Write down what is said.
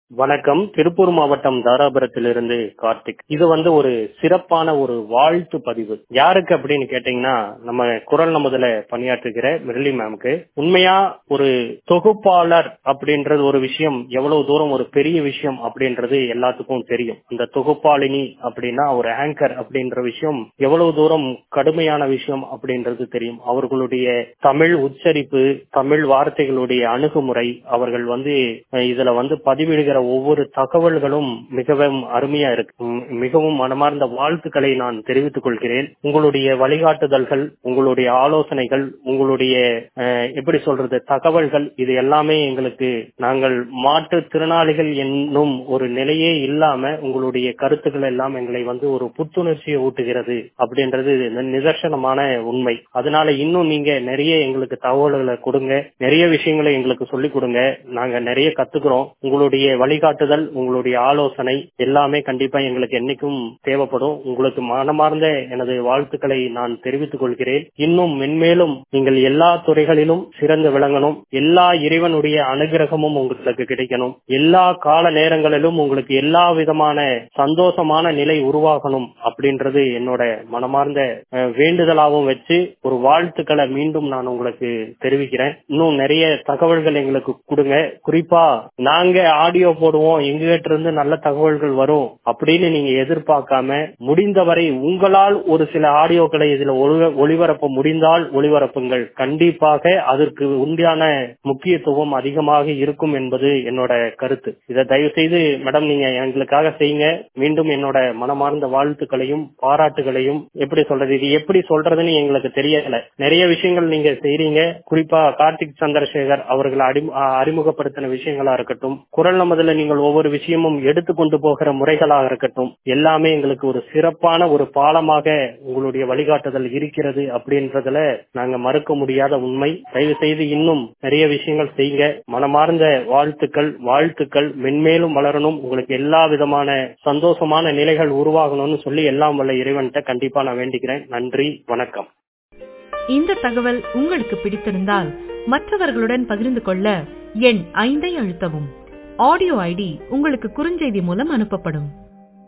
வணக்கம் திருப்பூர் மாவட்டம் தாராபுரத்திலிருந்து கார்த்திக் இது வந்து ஒரு சிறப்பான ஒரு வாழ்த்து பதிவு யாருக்கு அப்படின்னு கேட்டீங்கன்னா நம்ம குரல் நமதுல பணியாற்றுகிற மிரளி மேம்க்கு உண்மையா ஒரு தொகுப்பாளர் அப்படின்றது ஒரு விஷயம் எவ்வளவு தூரம் ஒரு பெரிய விஷயம் அப்படின்றது எல்லாத்துக்கும் தெரியும் அந்த தொகுப்பாளினி அப்படின்னா ஒரு ஆங்கர் அப்படின்ற விஷயம் எவ்வளவு தூரம் கடுமையான விஷயம் அப்படின்றது தெரியும் அவர்களுடைய தமிழ் உச்சரிப்பு தமிழ் வார்த்தைகளுடைய அணுகுமுறை அவர்கள் வந்து அஹ், இதுல வந்து பதிவிடுகிற ஒவ்வொரு தகவல்களும் மிகவும் அருமையா இருக்கு உம், மிகவும் மனமார்ந்த வாழ்த்துக்களை நான் தெரிவித்துக் கொள்கிறேன் உங்களுடைய வழிகாட்டுதல்கள் உங்களுடைய ஆலோசனைகள் உங்களுடைய அஹ், எப்படி சொல்றது தகவல்கள் இது எல்லாமே எங்களுக்கு நாங்கள் மாற்றுத்திறனாளிகள் என்னும் ஒரு நிலையே இல்லாம உங்களுடைய கருத்துக்கள் எல்லாம் எங்களை வந்து ஒரு புத்துணர்ச்சியை ஊட்டுகிறது அப்படின்றது நி- நிதர்சனமான உண்மை அதனால இன்னும் நீங்க நிறைய எங்களுக்கு தகவல்களை கொடுங்க நிறைய விஷயங்களை எங்களுக்கு சொல்லிக் கொடுங்க நாங்க நிறைய கத்துக்கிறோம் உங்களுடைய வழிகாட்டுதல் உங்களுடைய ஆலோசனை எல்லாமே கண்டிப்பா எங்களுக்கு என்னைக்கும் தேவைப்படும் உங்களுக்கு மனமார்ந்த எனது வாழ்த்துக்களை நான் தெரிவித்துக் கொள்கிறேன் இன்னும் மென்மேலும் நீங்கள் எல்லா துறைகளிலும் சிறந்து விளங்கணும் எல்லா இறைவனுடைய அனுகிரகமும் உங்களுக்கு கிடைக்கணும் எல்லா கால நேரங்களிலும் உங்களுக்கு எல்லா விதமான சந்தோஷமான நிலை உருவாகணும் அப்படின்றது என்னோட மனமார்ந்த அஹ், வேண்டுதலாகவும் வச்சு ஒரு வாழ்த்துக்களை மீண்டும் நான் உங்களுக்கு தெரிவிக்கிறேன் இன்னும் நிறைய தகவல்கள் எங்களுக்கு கொடுங்க குறிப்பா நாங்க ஆடியோ போடுவோம் எங்ககிட்ட இருந்து நல்ல தகவல்கள் வரும் அப்படின்னு நீங்க எதிர்பார்க்காம முடிந்தவரை உங்களால் ஒரு சில ஆடியோக்களை இதுல ஒளி- ஒளிபரப்ப முடிந்தால் ஒளிபரப்புங்கள் கண்டிப்பாக அதற்கு உண்டான முக்கியத்துவம் அதிகமாக இருக்கும் என்பது என்னோட கருத்து இதை தயவு செய்து மேடம் நீங்க எங்களுக்காக செய்யுங்க மீண்டும் என்னோட மனமார்ந்த வாழ்த்துக்களையும் பாராட்டுகளையும் எப்படி சொல்றது இது எப்படி சொல்றதுன்னு எங்களுக்கு தெரியல நிறைய விஷயங்கள் நீங்க செய்றீங்க குறிப்பா கார்த்திக் சந்திரசேகர் அவர்களை அறிமு- அ- அறிமுகப்படுத்தின விஷயங்களா இருக்கட்டும் குரல் நமதுல நீங்கள் ஒவ்வொரு விஷயமும் எடுத்து கொண்டு போகிற முறைகளாக இருக்கட்டும் எல்லாமே எங்களுக்கு ஒரு சிறப்பான ஒரு பாலமாக உங்களுடைய வழிகாட்டுதல் இருக்கிறது அப்படின்றதுல நாங்க மறுக்க முடியாத உண்மை தயவு செய்து இன்னும் நிறைய விஷயங்கள் செய்யுங்க மனமார்ந்த வாழ்த்துக்கள் வாழ்த்துக்கள் மென்மேலும் வளரணும் உங்களுக்கு எல்லா விதமான சந்தோஷமான நிலைகள் உருவாகணும்னு சொல்லி எல்லாம் வல்ல இறைவன்கிட்ட கண்டிப்பா நான் வேண்டிக்கிறேன் நன்றி வணக்கம் இந்த தகவல் உங்களுக்கு பிடித்திருந்தால் மற்றவர்களுடன் பகிர்ந்து கொள்ள எண் ஐந்தை அழுத்தவும் ஆடியோ ஐடி உங்களுக்கு குறுஞ்செய்தி மூலம் அனுப்பப்படும்